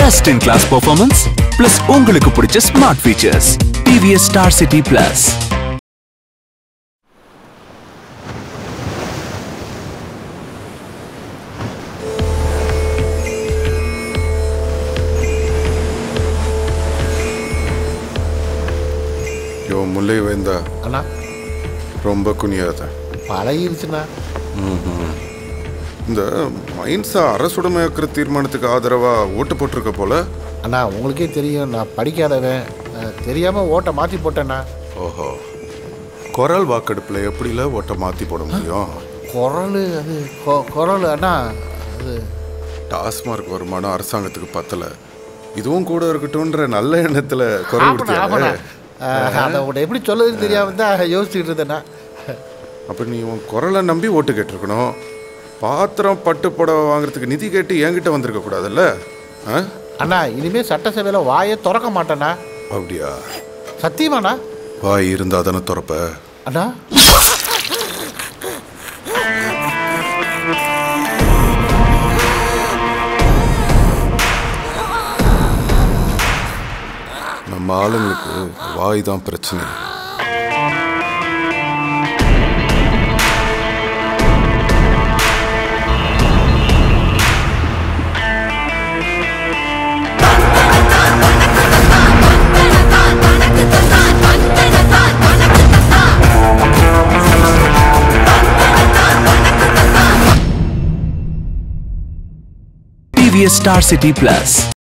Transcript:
Best in class performance plus உங்களுக்கு பிடிச்ச smart features TVS star city plus யோ முல்லை வேந்தா அண்ணா ரொம்ப குனியாத பழகிருச்சுண்ணா இந்த மைன்ஸா அரசுடைமையாக்குற தீர்மானத்துக்கு ஆதரவா ஓட்டு போட்டிருக்க போல அண்ணா உங்களுக்கே தெரியும் நான் படிக்காதவன் அஹ், தெரியாம ஓட்டை மாற்றி போட்டேண்ணா ஓஹோ குரல் வாக்கெடுப்புல எப்படில ஓட்டை மாத்தி போட முடியும் குரல் அது கொ- குரல் அண்ணா அது டாஸ்மார்க் வருமானம் அரசாங்கத்துக்கு பத்தல இதுவும் கூட இருக்கட்டும்ன்ற நல்ல எண்ணத்துல குரல் ஆமாண்ணா ஆமாண்ணா கொடுத்தியா அஹ், அதை உன்னை எப்படி சொல்லுதுன்னு தெரியாம தான் யோசிச்சுட்டு இருந்தேண்ணா அப்ப நீ உன் குரலை நம்பி ஓட்டு கேட்டிருக்கணும் பாத்திரம் பட்டு புடவை வாங்குறதுக்கு நிதி கேட்டு என்கிட்ட வந்திருக்க கூடாதுல்ல ஆ? அண்ணா இனிமே சட்டசபையில் வாயை திறக்க மாட்டேண்ணா அப்படியா சத்தியமாண்ணா வாய் இருந்தா தானே திறப்ப அண்ணா நம்ம ஆளுங்களுக்கு வாய் தான் பிரச்சனை டிவிஎஸ் ஸ்டார் சிட்டி பிளஸ்